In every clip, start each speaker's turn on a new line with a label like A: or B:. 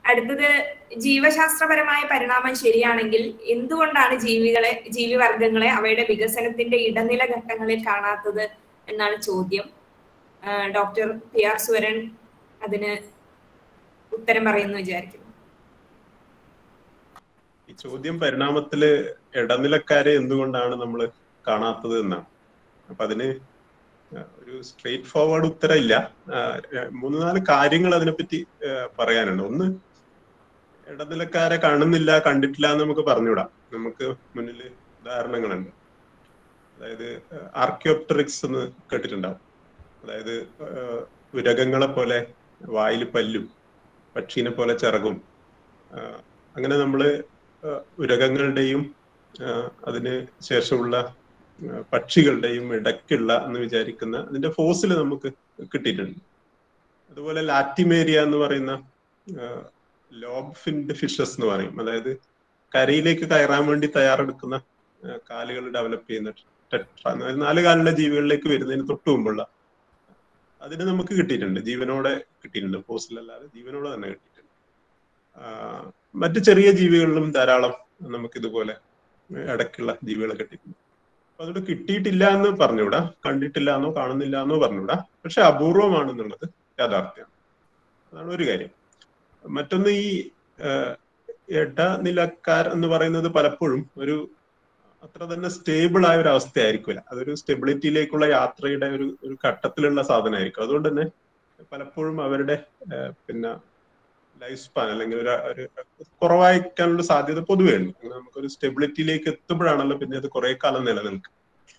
A: അടുത്തത് ജീവശാസ്ത്രപരമായ പരിണാമം ശരിയാണെങ്കിൽ എന്തുകൊണ്ടാണ് ജീവികളെ ജീവിവർഗങ്ങളെ അവയുടെ വികസനത്തിന്റെ ഇടനില ഘട്ടങ്ങളിൽ കാണാത്തത് എന്നാണ് ചോദ്യം ഡോക്ടർ പി ആർ സുവരൻ അതിന് ഉത്തരം പറയുന്നു വിചാരിക്കുന്നു
B: ഈ ചോദ്യം പരിണാമത്തില് ഇടനിലക്കാരെ എന്തുകൊണ്ടാണ് നമ്മൾ കാണാത്തത് എന്നാണ് അപ്പൊ അതിന് ഒരു സ്ട്രെയിറ്റ് ഫോർവേഡ് ഉത്തരം ഇല്ല മൂന്ന് നാല് കാര്യങ്ങൾ അതിനെപ്പറ്റി പറയാനുണ്ട് ഒന്ന് ഇടനിലക്കാരെ കാണുന്നില്ല കണ്ടിട്ടില്ല എന്ന് നമുക്ക് പറഞ്ഞുവിടാം നമുക്ക് മുന്നിൽ ഉദാഹരണങ്ങളുണ്ട് അതായത് ആർക്കിയോപ്റ്ററിക്സ് എന്ന് കേട്ടിട്ടുണ്ടാവും അതായത് ഉരകങ്ങളെ പോലെ വായിൽ പല്ലും പക്ഷീനെ പോലെ ചിറകും അങ്ങനെ നമ്മള് ഉരകങ്ങളുടെയും അതിന് ശേഷമുള്ള പക്ഷികളുടെയും ഇടയ്ക്കുള്ള എന്ന് വിചാരിക്കുന്ന അതിന്റെ ഫോസിൽ നമുക്ക് കിട്ടിയിട്ടുണ്ട് അതുപോലെ ലാറ്റിമേരിയ എന്ന് പറയുന്ന ലോബ് ഫിൻഡ് ഫിഷസ് എന്ന് പറയും അതായത് കരയിലേക്ക് കയറാൻ വേണ്ടി തയ്യാറെടുക്കുന്ന കാലുകൾ ഡെവലപ്പ് ചെയ്യുന്ന ടെട്ര നാല് കാലുള്ള ജീവികളിലേക്ക് വരുന്നതിന് തൊട്ട് മുമ്പുള്ള അതിന് നമുക്ക് കിട്ടിയിട്ടുണ്ട് ജീവനോടെ കിട്ടിയിട്ടുണ്ട് ഫോസിലല്ലാതെ ജീവനോടെ തന്നെ കിട്ടിയിട്ടുണ്ട് മറ്റു ചെറിയ ജീവികളിലും ധാരാളം നമുക്ക് ഇതുപോലെ ഇടയ്ക്കുള്ള ജീവികളെ കിട്ടിയിട്ടുണ്ട് അപ്പൊ അതുകൊണ്ട് കിട്ടിയിട്ടില്ല എന്ന് പറഞ്ഞുകൂടാ കണ്ടിട്ടില്ല എന്നോ കാണുന്നില്ല എന്നോ പറഞ്ഞുകൂടാ പക്ഷെ അപൂർവമാണെന്നുള്ളത് യാഥാർത്ഥ്യമാണ് അതാണ് ഒരു കാര്യം മറ്റൊന്ന് ഈ ഇടനിലക്കാർ എന്ന് പറയുന്നത് പലപ്പോഴും ഒരു അത്ര തന്നെ സ്റ്റേബിൾ ആയ ഒരു അവസ്ഥയായിരിക്കില്ല അതൊരു സ്റ്റെബിലിറ്റിയിലേക്കുള്ള യാത്രയുടെ ഒരു ഒരു ഘട്ടത്തിലുള്ള സാധനമായിരിക്കും അതുകൊണ്ട് തന്നെ പലപ്പോഴും അവരുടെ പിന്നെ ലൈഫ് സ്പാൻ അല്ലെങ്കിൽ ഒരു ഒരു കുറവായിരിക്കാനുള്ള സാധ്യത പൊതുവേ ഉണ്ട് അങ്ങനെ നമുക്കൊരു സ്റ്റെബിലിറ്റിയിലേക്ക് എത്തുമ്പോഴാണല്ലോ പിന്നെ അത് കുറെ കാലം നിലനിൽക്കുക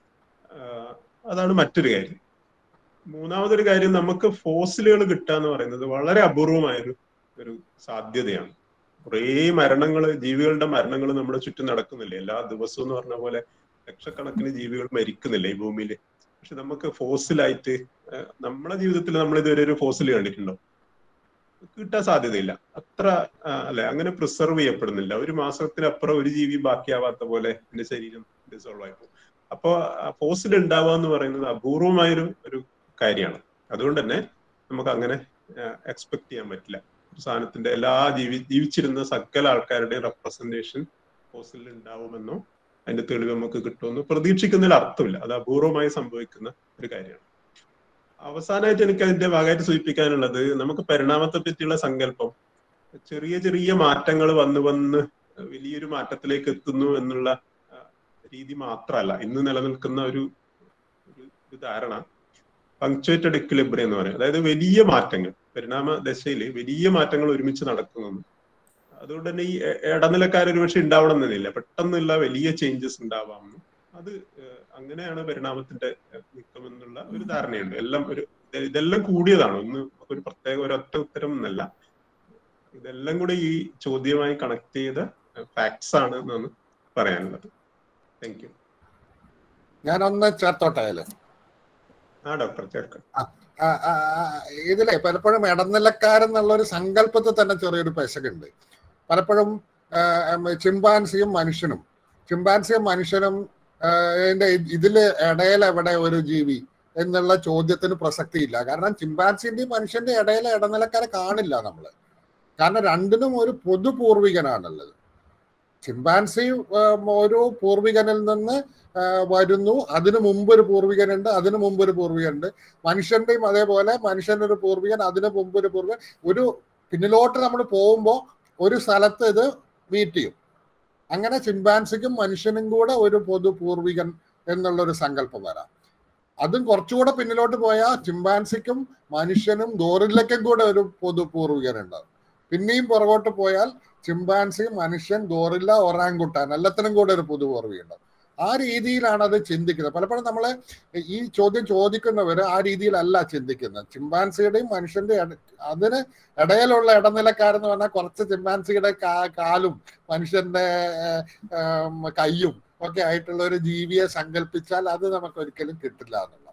B: അതാണ് മറ്റൊരു കാര്യം മൂന്നാമതൊരു കാര്യം നമുക്ക് ഫോസിലുകൾ കിട്ടുക എന്ന് പറയുന്നത് വളരെ അപൂർവമായൊരു ഒരു സാധ്യതയാണ് കുറേ മരണങ്ങൾ ജീവികളുടെ മരണങ്ങൾ നമ്മുടെ ചുറ്റും നടക്കുന്നില്ലേ എല്ലാ ദിവസവും എന്ന് പറഞ്ഞ പോലെ ലക്ഷക്കണക്കിന് ജീവികൾ മരിക്കുന്നില്ല ഈ ഭൂമിയിൽ പക്ഷെ നമുക്ക് ഫോസിലായിട്ട് നമ്മുടെ ജീവിതത്തിൽ നമ്മൾ ഇതുവരെ ഒരു ഫോസിൽ കണ്ടിട്ടുണ്ടോ കിട്ടാൻ സാധ്യതയില്ല അത്ര അല്ലെ അങ്ങനെ പ്രിസർവ് ചെയ്യപ്പെടുന്നില്ല ഒരു മാസത്തിനപ്പുറം ഒരു ജീവി ബാക്കിയാവാത്ത പോലെ എന്റെ ശരീരം ഡിസോൾവ് ആയി പോകും അപ്പോ ഫോസിൽ ഉണ്ടാവുക എന്ന് പറയുന്നത് അപൂർവമായൊരു ഒരു കാര്യമാണ് അതുകൊണ്ട് തന്നെ നമുക്ക് അങ്ങനെ എക്സ്പെക്ട് ചെയ്യാൻ പറ്റില്ല ഒരു സാധനത്തിന്റെ എല്ലാ ജീവി ജീവിച്ചിരുന്ന സകല ആൾക്കാരുടെയും റെപ്രസെന്റേഷൻ ഫോസിൽ ഉണ്ടാവുമെന്നോ അതിന്റെ തെളിവ് നമുക്ക് കിട്ടുമെന്നോ പ്രതീക്ഷിക്കുന്നതിൽ അർത്ഥമില്ല അത് അപൂർവമായി സംഭവിക്കുന്ന ഒരു കാര്യമാണ് അവസാനമായിട്ട് എനിക്ക് അതിന്റെ ഭാഗമായിട്ട് സൂചിപ്പിക്കാനുള്ളത് നമുക്ക് പരിണാമത്തെ പറ്റിയുള്ള സങ്കല്പം ചെറിയ ചെറിയ മാറ്റങ്ങൾ വന്ന് വന്ന് വലിയൊരു മാറ്റത്തിലേക്ക് എത്തുന്നു എന്നുള്ള രീതി മാത്രമല്ല ഇന്ന് നിലനിൽക്കുന്ന ഒരു ഒരു ധാരണ പങ്ക്ച്വേറ്റഡ് ഇക്വിലിബ്രിയം എന്ന് പറയും അതായത് വലിയ മാറ്റങ്ങൾ പരിണാമ ദശയിൽ വലിയ മാറ്റങ്ങൾ ഒരുമിച്ച് നടക്കുന്നു അതുകൊണ്ട് തന്നെ ഈ ഇടനിലക്കാർ ഒരുപക്ഷെ ഉണ്ടാവണം എന്നില്ല പെട്ടെന്നുള്ള വലിയ ചേഞ്ചസ് ഉണ്ടാവാമെന്ന് അത് അങ്ങനെയാണ് പരിണാമത്തിന്റെ നീക്കം എന്നുള്ള ഒരു ധാരണയുണ്ട് എല്ലാം ഒരു ഇതെല്ലാം കൂടിയതാണ് ഒന്ന് ഒരു പ്രത്യേക ഒരൊറ്റ ഉത്തരം എന്നല്ല ഇതെല്ലാം കൂടി ഈ ചോദ്യമായി കണക്ട് ചെയ്ത ഫാക്ട്സ് ആണ് എന്നാണ് പറയാനുള്ളത് താങ്ക് യു
C: ഞാനൊന്ന് ചേർത്തോട്ടെ അതില്
B: ആ ഡോക്ടർ ചേർക്കാം
C: ഇതിലെ പലപ്പോഴും ഇടനിലക്കാരെന്നുള്ള ഒരു സങ്കല്പത്തിൽ തന്നെ ചെറിയൊരു പെശകുണ്ട് പലപ്പോഴും ചിമ്പാൻസിയും മനുഷ്യനും ചിമ്പാൻസിയും മനുഷ്യനും ഇതിന്റെ ഇതില് ഇടയിൽ എവിടെ ഒരു ജീവി എന്നുള്ള ചോദ്യത്തിന് പ്രസക്തിയില്ല കാരണം ചിമ്പാൻസിന്റെയും മനുഷ്യന്റെ ഇടയിലെ ഇടനിലക്കാരെ കാണില്ല നമ്മള് കാരണം രണ്ടിനും ഒരു പൊതു പൂർവികനാണുള്ളത് ചിമ്പാൻസി ഒരു പൂർവികനിൽ നിന്ന് വരുന്നു അതിനു മുമ്പ് ഒരു പൂർവികനുണ്ട് അതിനു മുമ്പ് ഒരു പൂർവികനുണ്ട് മനുഷ്യന്റെയും അതേപോലെ മനുഷ്യന്റെ ഒരു പൂർവികൻ അതിനു മുമ്പ് ഒരു പൂർവികൻ ഒരു പിന്നിലോട്ട് നമ്മൾ പോകുമ്പോൾ ഒരു സ്ഥലത്ത് ഇത് മീറ്റ് ചെയ്യും അങ്ങനെ ചിമ്പാൻസിക്കും മനുഷ്യനും കൂടെ ഒരു പൊതു പൂർവികൻ എന്നുള്ള ഒരു സങ്കല്പം വരാം അതും കുറച്ചുകൂടെ പിന്നിലോട്ട് പോയാൽ ചിമ്പാൻസിക്കും മനുഷ്യനും ഗോറില്ലയ്ക്കും കൂടെ ഒരു പൊതു പൂർവികൻ ഉണ്ടാവും പിന്നെയും പുറകോട്ട് പോയാൽ ചിമ്പാൻസി മനുഷ്യൻ ഗോറില്ല ഒറാങ്കുട്ടാൻ എല്ലാത്തിനും കൂടെ ഒരു പൊതു പൂർവികൻ ഉണ്ടാവും ആ രീതിയിലാണ് അത് ചിന്തിക്കുന്നത് പലപ്പോഴും നമ്മൾ ഈ ചോദ്യം ചോദിക്കുന്നവർ ആ രീതിയിലല്ല ചിന്തിക്കുന്നത് ചിമ്പാൻസിയുടെയും മനുഷ്യന്റെ അതിന് ഇടയിലുള്ള ഇടനിലക്കാരെന്ന് പറഞ്ഞാൽ കുറച്ച് ചിമ്പാൻസിയുടെ കാലും മനുഷ്യന്റെ കയ്യും ഒക്കെ ആയിട്ടുള്ള ഒരു ജീവിയെ സങ്കല്പിച്ചാൽ അത് നമുക്ക് ഒരിക്കലും കിട്ടില്ല എന്നുള്ള